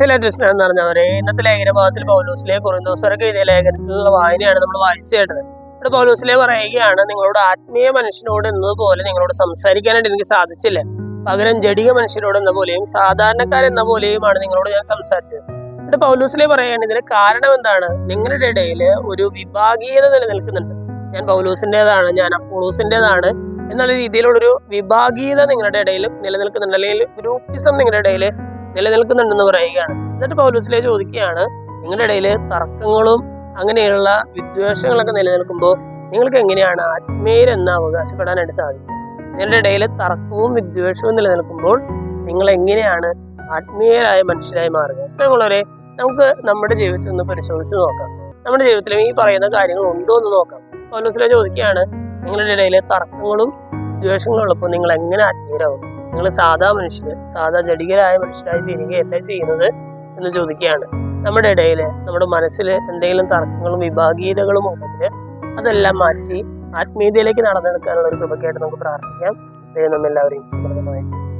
excellent എന്ന് പറഞ്ഞവരെ ഇന്നത്തെ ലേഖന ഭാഗത്തിൽ പൗലോസിലെ കുറിന്തോസറൊക്കെ എഴുതിയ ലേഖനത്തിലുള്ള വായനയാണ് നമ്മൾ വായിച്ചു കേട്ടത് ഇവിടെ പൗലോസിലെ പറയുകയാണ് നിങ്ങളോട് ആത്മീയ മനുഷ്യനോട് എന്നതുപോലെ നിങ്ങളോട് സംസാരിക്കാനായിട്ട് എനിക്ക് സാധിച്ചില്ല പകരം ജഡിക മനുഷ്യരോട് എന്ന പോലെയും സാധാരണക്കാരെന്ന പോലെയുമാണ് നിങ്ങളോട് ഞാൻ സംസാരിച്ചത് എന്നിട്ട് പൗലോസിലെ പറയുകയാണ് ഇതിന് കാരണം എന്താണ് നിങ്ങളുടെ ഇടയിൽ ഒരു വിഭാഗീയത നിലനിൽക്കുന്നുണ്ട് ഞാൻ പൗലോസിൻ്റെതാണ് ഞാൻ അപ്പോളോസിൻ്റെതാണ് എന്നുള്ള രീതിയിലുള്ളൊരു വിഭാഗീയത നിങ്ങളുടെ ഇടയിൽ നിലനിൽക്കുന്നുണ്ട് അല്ലെങ്കിൽ ഗ്രൂപ്പിസം നിങ്ങളുടെ ഇടയിൽ നിലനിൽക്കുന്നുണ്ടെന്ന് പറയുകയാണ് എന്നിട്ട് പൗലോസിലെ ചോദിക്കുകയാണ് നിങ്ങളുടെ ഇടയിൽ തർക്കങ്ങളും അങ്ങനെയുള്ള വിദ്വേഷങ്ങളൊക്കെ നിലനിൽക്കുമ്പോൾ നിങ്ങൾക്ക് എങ്ങനെയാണ് ആത്മീയരെന്ന് അവകാശപ്പെടാനായിട്ട് സാധിക്കുക നിങ്ങളുടെ ഇടയിൽ തർക്കവും വിദ്വേഷവും നിലനിൽക്കുമ്പോൾ നിങ്ങൾ എങ്ങനെയാണ് ആത്മീയരായ മനുഷ്യരായി മാറുക സ്നേഹമുള്ളവരെ നമുക്ക് നമ്മുടെ ജീവിതത്തിൽ ഒന്ന് പരിശോധിച്ച് നോക്കാം നമ്മുടെ ജീവിതത്തിലും ഈ പറയുന്ന കാര്യങ്ങൾ ഉണ്ടോ എന്ന് നോക്കാം പൗലോസിലെ ചോദിക്കുകയാണ് നിങ്ങളുടെ ഇടയിൽ തർക്കങ്ങളും വിദ്വേഷങ്ങളും ഉള്ളപ്പോൾ നിങ്ങൾ എങ്ങനെ ആത്മീയരാകും നിങ്ങൾ സാധാ മനുഷ്യര് സാധാ ജടികരായ മനുഷ്യരായി തീരുകയല്ല ചെയ്യുന്നത് എന്ന് ചോദിക്കുകയാണ് നമ്മുടെ ഇടയിൽ നമ്മുടെ മനസ്സിൽ എന്തെങ്കിലും തർക്കങ്ങളും വിഭാഗീയതകളും ഉണ്ടെങ്കിൽ അതെല്ലാം മാറ്റി ആത്മീയതയിലേക്ക് നടന്നെടുക്കാനുള്ള ഒരു കൃപക്കായിട്ട് നമുക്ക് പ്രാർത്ഥിക്കാം ദൈവം നമ്മെല്ലാവരെയും സമൃദ്ധമായി